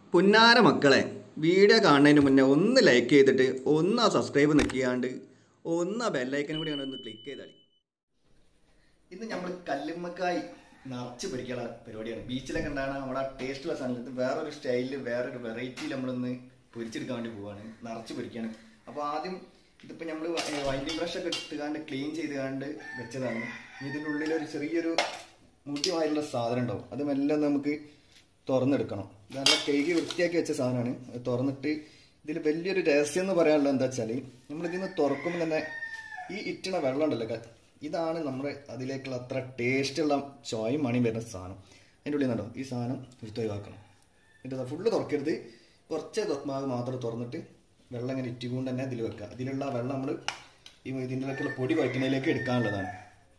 പുന്നാര മക്കളെ വീഡിയോ കാണുന്നതിന് മുന്നേ ഒന്ന് ലൈക്ക് ചെയ്തിട്ട് ഒന്ന് ആ സബ്സ്ക്രൈബ് നിൽക്കിയാണ്ട് ഒന്ന് ആ ബെല്ലൈക്കനും കൂടി ഒന്ന് ക്ലിക്ക് ചെയ്താൽ ഇന്ന് നമ്മൾ കല്ലുമ്മക്കായി നിറച്ച് പൊരിക്കാനുള്ള പരിപാടിയാണ് ബീച്ചിലൊക്കെ ഉണ്ടാണ് നമ്മുടെ ടേസ്റ്റ് ഉള്ള സാധനത്തിൽ വേറൊരു സ്റ്റൈലിൽ വേറൊരു വെറൈറ്റിയിൽ നമ്മളൊന്ന് പൊരിച്ചെടുക്കാൻ വേണ്ടി പോവാണ് നിറച്ച് പൊരിക്കാണ് അപ്പോൾ ആദ്യം ഇതിപ്പോൾ നമ്മൾ വൈൻഡിങ് ബ്രഷ് ഒക്കെ ഇട്ടുകാണ്ട് ക്ലീൻ ചെയ്തുകാണ്ട് വെച്ചതാണ് ഇനി ഇതിൻ്റെ ഉള്ളിൽ ഒരു ചെറിയൊരു മുട്ടിമായിട്ടുള്ള സാധനം ഉണ്ടാവും അത് മെല്ലെ ഒന്ന് നമുക്ക് തുറന്നെടുക്കണം ഇത് നല്ല കഴുകി വൃത്തിയാക്കി വെച്ച സാധനമാണ് അത് തുറന്നിട്ട് ഇതിൽ വലിയൊരു രഹസ്യം എന്ന് പറയാനുള്ളത് എന്താ വെച്ചാൽ നമ്മൾ ഇതിന്ന് തുറക്കുമ്പോൾ തന്നെ ഈ ഇറ്റണ വെള്ളം ഉണ്ടല്ലോ ക- ഇതാണ് നമ്മുടെ അതിലേക്കുള്ള അത്ര ടേസ്റ്റുള്ള ചോയും മണിയും വരുന്ന സാധനം അതിൻ്റെ ഉള്ളിൽ നിന്നുണ്ടോ ഈ സാധനം എടുത്ത് ഒഴിവാക്കണം എന്നിട്ട് ഫുള്ള് തുറക്കരുത് കുറച്ച് തൊ- ഭാഗം മാത്രം തുറന്നിട്ട് വെള്ളം ഇങ്ങനെ ഇറ്റുകൊണ്ട് തന്നെ ഇതിൽ വെക്കുക ഇതിലുള്ള ആ വെള്ളം നമ്മൾ ഈ ഇതിൻ്റെയൊക്കെയുള്ള പൊടി വയ്ക്കുന്നതിലേക്ക് എടുക്കാനുള്ളതാണ്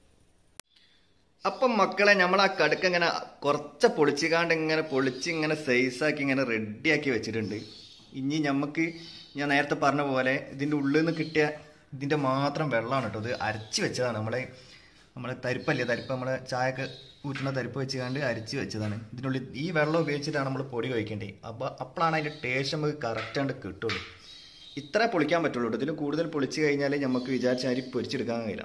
അപ്പം മക്കളെ നമ്മൾ ആ കടുക്ക ഇങ്ങനെ കുറച്ച് പൊളിച്ചുകാണ്ട് ഇങ്ങനെ പൊളിച്ച് ഇങ്ങനെ സൈസാക്കി ഇങ്ങനെ റെഡിയാക്കി വെച്ചിട്ടുണ്ട് ഇനി നമുക്ക് ഞാൻ നേരത്തെ പറഞ്ഞ പോലെ ഇതിൻ്റെ ഉള്ളിൽ നിന്ന് കിട്ടിയ ഇതിൻ്റെ മാത്രം വെള്ളമാണ് കേട്ടോ ഇത് അരച്ച് വെച്ചതാണ് നമ്മളെ നമ്മളെ തരിപ്പല്ലേ തരിപ്പ് നമ്മളെ ചായക്ക് ഊറ്റുന്ന തരിപ്പ് വെച്ചുകൊണ്ട് അരിച്ച് വെച്ചതാണ് ഇതിനുള്ളിൽ ഈ വെള്ളം ഉപയോഗിച്ചിട്ടാണ് നമ്മൾ പൊടി കഴിക്കേണ്ടത് അപ്പോൾ അപ്പോഴാണ് അതിൻ്റെ ടേസ്റ്റ് നമുക്ക് കറക്റ്റാണ്ട് കിട്ടുള്ളൂ ഇത്ര പൊളിക്കാൻ പറ്റുള്ളൂ കേട്ടോ ഇതിൽ കൂടുതൽ പൊളിച്ച് കഴിഞ്ഞാൽ നമുക്ക് വിചാരിച്ച അരി പൊരിച്ചെടുക്കാൻ കഴിയില്ല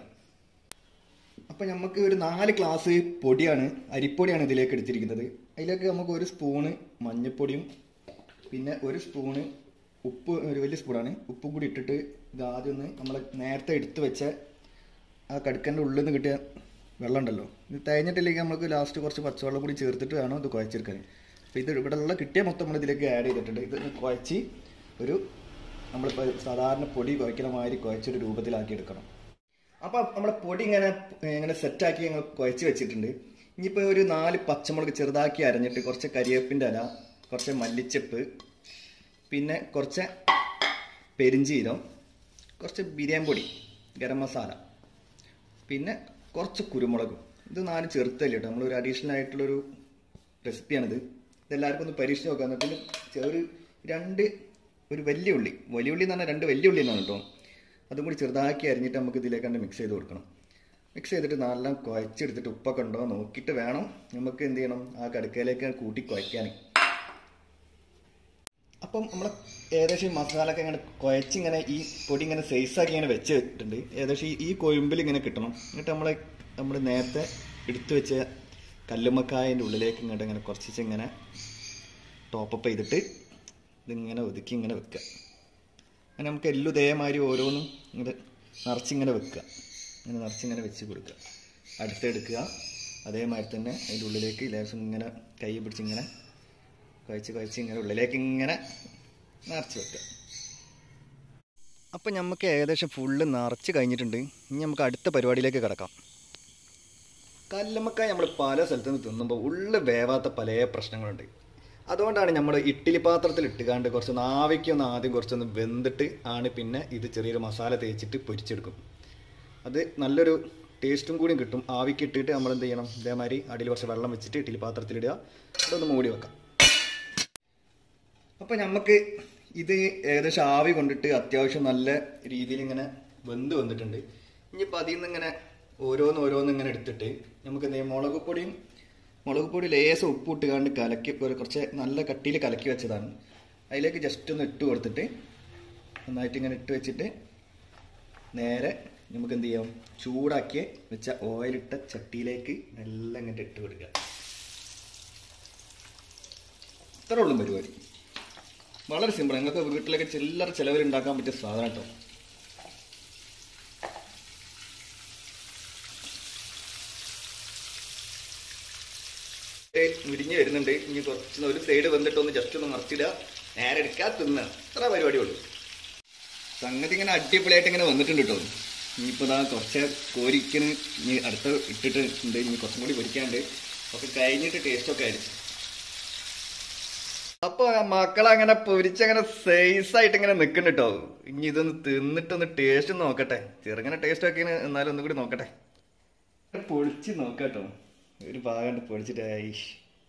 അപ്പം നമുക്ക് ഒരു നാല് ഗ്ലാസ് പൊടിയാണ് അരിപ്പൊടിയാണ് ഇതിലേക്ക് എടുത്തിരിക്കുന്നത് അതിലേക്ക് നമുക്ക് ഒരു സ്പൂണ് മഞ്ഞൾപ്പൊടിയും പിന്നെ ഒരു സ്പൂണ് ഉപ്പ് ഒരു വലിയ സ്പൂണാണ് ഉപ്പും കൂടി ഇട്ടിട്ട് ഇത് ആദ്യം ഒന്ന് നമ്മൾ നേരത്തെ എടുത്ത് വെച്ച ആ കടുക്കൻ്റെ ഉള്ളിൽ നിന്ന് കിട്ടിയ വെള്ളം ഉണ്ടല്ലോ ഇത് തേഞ്ഞിട്ടില്ലെങ്കിൽ നമുക്ക് ലാസ്റ്റ് കുറച്ച് പച്ചവെള്ളം കൂടി ചേർത്തിട്ട് വേണം ഇത് കുഴച്ചെടുക്കാൻ അപ്പോൾ ഇത് ഇവിടെ ഉള്ള കിട്ടിയ മൊത്തം നമ്മൾ ഇതിലേക്ക് ആഡ് ചെയ്തിട്ടുണ്ട് ഇത് കുഴച്ച് ഒരു നമ്മളിപ്പോൾ സാധാരണ പൊടി കുഴക്കുന്ന മാതിരി കുഴച്ചൊരു രൂപത്തിലാക്കി എടുക്കണം അപ്പൊ നമ്മുടെ പൊടി ഇങ്ങനെ ഇങ്ങനെ സെറ്റാക്കി ഞങ്ങൾ കുഴച്ച് വെച്ചിട്ടുണ്ട് ഇനിയിപ്പോൾ ഒരു നാല് പച്ചമുളക് ചെറുതാക്കി അരഞ്ഞിട്ട് കുറച്ച് കരിവേപ്പിൻ്റെ അല കുറച്ച് മല്ലിച്ചപ്പ് പിന്നെ കുറച്ച് പെരിഞ്ചീരം കുറച്ച് ബിരിയാണി പൊടി ഗരം മസാല പിന്നെ കുറച്ച് കുരുമുളകും ഇത് നാല് ചെറുത്തല്ലേ കേട്ടോ നമ്മളൊരു അഡീഷണൽ ആയിട്ടുള്ളൊരു റെസിപ്പിയാണിത് ഇതെല്ലാവർക്കും ഒന്ന് പരീക്ഷിച്ച് നോക്കാം എന്നിട്ട് ഒരു രണ്ട് ഒരു വലിയ ഉള്ളി വലിയ ഉള്ളി എന്ന് പറഞ്ഞാൽ രണ്ട് വലിയ ഉള്ളി എന്നാണ് കേട്ടോ അതും കൂടി ചെറുതാക്കി അരിഞ്ഞിട്ട് നമുക്ക് ഇതിലേക്ക് തന്നെ മിക്സ് ചെയ്ത് കൊടുക്കണം മിക്സ് ചെയ്തിട്ട് നല്ല കുഴച്ചെടുത്തിട്ട് ഉപ്പൊക്കെ ഉണ്ടോ നോക്കിയിട്ട് വേണം നമുക്ക് എന്ത് ചെയ്യണം ആ കടുക്കയിലേക്ക് കൂട്ടി കുഴയ്ക്കാൻ അപ്പം നമ്മൾ ഏകദേശം ഈ മസാല ഒക്കെ ഇങ്ങനെ കുഴച്ചിങ്ങനെ ഈ പൊടി ഇങ്ങനെ സൈസാക്കി ഇങ്ങനെ വെച്ച് വെച്ചിട്ടുണ്ട് ഏകദേശം ഈ- ഈ കൊഴുമ്പിൽ ഇങ്ങനെ കിട്ടണം എന്നിട്ട് നമ്മൾ നമ്മൾ നേരത്തെ എടുത്തു വെച്ച കല്ലുമ്മക്കായൻ്റെ ഉള്ളിലേക്ക് ഇങ്ങോട്ട് ഇങ്ങനെ കുറച്ച് ഇങ്ങനെ ടോപ്പപ്പ് ചെയ്തിട്ട് ഇതിങ്ങനെ ഒതുക്കി ഇങ്ങനെ വെക്കുക അങ്ങനെ നമുക്ക് എല്ലാം ഇതേമാതിരി ഓരോന്നും ഇങ്ങനെ നിറച്ചിങ്ങനെ വെക്കുക ഇങ്ങനെ നിറച്ചിങ്ങനെ വെച്ച് കൊടുക്കുക അടുത്തെടുക്കുക അതേമാതിരി തന്നെ അതിൻ്റെ ഉള്ളിലേക്ക് ലേശം ഇങ്ങനെ കൈ പിടിച്ചിങ്ങനെ കഴിച്ച് കഴിച്ച് ഇങ്ങനെ ഉള്ളിലേക്ക് ഇങ്ങനെ നിറച്ച് വെക്കുക അപ്പം നമുക്ക് ഏകദേശം ഫുള്ള് നിറച്ച് കഴിഞ്ഞിട്ടുണ്ട് ഇനി നമുക്ക് അടുത്ത പരിപാടിയിലേക്ക് കിടക്കാം കല്ലുമ്മക്കായ നമ്മൾ പല സ്ഥലത്തു നിന്ന് തിന്നുമ്പോൾ ഉള്ളിൽ വേവാത്ത പല പ്രശ്നങ്ങളുണ്ട് അതുകൊണ്ടാണ് നമ്മൾ ഇഡ്ഡലി പാത്രത്തിൽ ഇട്ടുകാണ്ട് കുറച്ച് നാവിക്കൊന്ന് ആദ്യം കുറച്ചൊന്ന് വെന്തിട്ട് ആണ് പിന്നെ ഇത് ചെറിയൊരു മസാല തേച്ചിട്ട് പൊരിച്ചെടുക്കും അത് നല്ലൊരു ടേസ്റ്റും കൂടിയും കിട്ടും ആവിക്ക് ഇട്ടിട്ട് നമ്മൾ എന്ത് ചെയ്യണം ഇതേമാതിരി അടിയിൽ കുറച്ച് വെള്ളം വെച്ചിട്ട് ഇഡ്ഡലി പാത്രത്തിലിടുക അതൊന്ന് മൂടി വെക്കാം അപ്പം നമുക്ക് ഇത് ഏകദേശം ആവി കൊണ്ടിട്ട് അത്യാവശ്യം നല്ല രീതിയിൽ ഇങ്ങനെ വെന്ത് വന്നിട്ടുണ്ട് ഇനിയിപ്പോൾ അതിൽ നിന്ന് ഇങ്ങനെ ഓരോന്ന് ഓരോന്ന് ഇങ്ങനെ എടുത്തിട്ട് നമുക്ക് എന്ത് ചെയ്യും മുളക് പൊടിയും മുളക് പൊടി ലേശം ഉപ്പ് ഇട്ടുകാണ്ട് കലക്കി ഒരു കുറച്ച് നല്ല കട്ടിയിൽ കലക്കി വെച്ചതാണ് അതിലേക്ക് ജസ്റ്റ് ഒന്ന് ഇട്ട് കൊടുത്തിട്ട് നന്നായിട്ട് ഇങ്ങനെ ഇട്ട് വെച്ചിട്ട് നേരെ നമുക്ക് എന്ത് ചെയ്യാം ചൂടാക്കിയ വെച്ച ഓയിലിട്ട ചട്ടിയിലേക്ക് മെല്ലെ ഇങ്ങോട്ട് ഇട്ട് കൊടുക്കുക ഇത്ര ഉള്ളു പരിപാടി വളരെ സിമ്പിൾ നിങ്ങൾക്ക് വീട്ടിലൊക്കെ ചില്ലറ ചിലവിൽ ഉണ്ടാക്കാൻ പറ്റിയ സാധനം കേട്ടോ മുരിഞ്ഞ് വരുന്നുണ്ട് ഇനി കുറച്ച് ഒരു സൈഡ് വന്നിട്ട് ഒന്ന് ജസ്റ്റ് ഒന്ന് മറിച്ചിടുക നേരെ എടുക്കുക തിന്നുക ഇത്ര പരിപാടിയുള്ളൂ സംഗതി ഇങ്ങനെ അടിപൊളിയായിട്ട് ഇങ്ങനെ വന്നിട്ടുണ്ട് കേട്ടോ ഇനിയിപ്പോൾ ഇതാ കുറച്ച് കോരിക്കണ് ഇനി അടുത്ത ഇട്ടിട്ട് ഉണ്ട് ഇനി കുറച്ചും കൂടി പൊരിക്കാണ്ട് ഒക്കെ കഴിഞ്ഞിട്ട് ടേസ്റ്റൊക്കെ ആയിരിക്കും അപ്പൊ മക്കളങ്ങനെ പൊരിച്ചങ്ങനെ സൈസായിട്ട് ഇങ്ങനെ നിൽക്കുന്നു കേട്ടോ ഇനി ഇതൊന്ന് തിന്നിട്ടൊന്ന് ടേസ്റ്റ് നോക്കട്ടെ ചെറുങ്ങനെ ടേസ്റ്റ് ഒക്കെ എന്നാലും ഒന്നും കൂടി നോക്കട്ടെ പൊളിച്ച് നോക്കാട്ടോ ഒരു ഭാഗം പൊളിച്ചിട്ട് ഐഷ്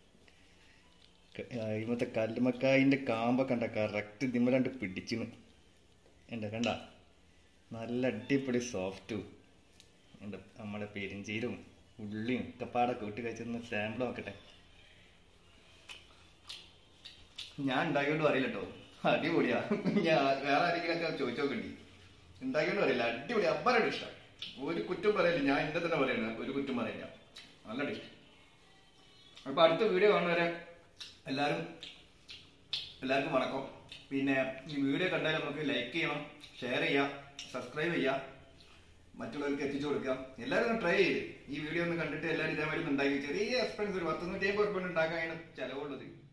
ഇമത്തെ കല്ലുമക്കായിന്റെ കാമ്പൊക്കെ കണ്ട കറക്റ്റ് ദിമ്മലാണ്ട് പിടിച്ചിന് എൻ്റെ കണ്ട നല്ല അടിപൊളി സോഫ്റ്റും എൻ്റെ നമ്മുടെ പെരിഞ്ചീരും ഉള്ളിയും ഒക്കെ പാടെ കൂട്ടി കഴിച്ചൊന്ന് സാമ്പിൾ നോക്കട്ടെ ഞാൻ ഉണ്ടാക്കിയോണ്ട് പറയില്ല കേട്ടോ അടിപൊളിയാ ഞാൻ വേറെ ആരെങ്കിലും ഒക്കെ ചോദിച്ചു നോക്കണ്ടി ഉണ്ടാക്കിയോണ്ട് പറയില്ല അടിപൊളി അബ്ബരുടെ ഇഷ്ടം ഒരു കുറ്റം പറയില്ല ഞാൻ എന്റെ തന്നെ പറയുന്നത് ഒരു കുറ്റം പറയില്ല നല്ല ടേസ്റ്റ് അപ്പൊ അടുത്ത വീഡിയോ കാണുന്നവരെ എല്ലാവരും എല്ലാവർക്കും വണക്കം പിന്നെ ഈ വീഡിയോ കണ്ടാൽ നമുക്ക് ലൈക്ക് ചെയ്യണം ഷെയർ ചെയ്യാം സബ്സ്ക്രൈബ് ചെയ്യാം മറ്റുള്ളവർക്ക് എത്തിച്ചു കൊടുക്കാം എല്ലാവരും ഒന്ന് ട്രൈ ചെയ്ത് ഈ വീഡിയോ ഒന്ന് കണ്ടിട്ട് എല്ലാവരും ഇതേമാതിരി ഒന്ന് ഉണ്ടാക്കി ചെറിയ എക്സ്പെൻസ് ഒരു പത്ത് നൂറ്റി അമ്പത് ഉറുപ്പിക ഉണ്ടാക്കാൻ അതിന് ചിലവുള്ളത്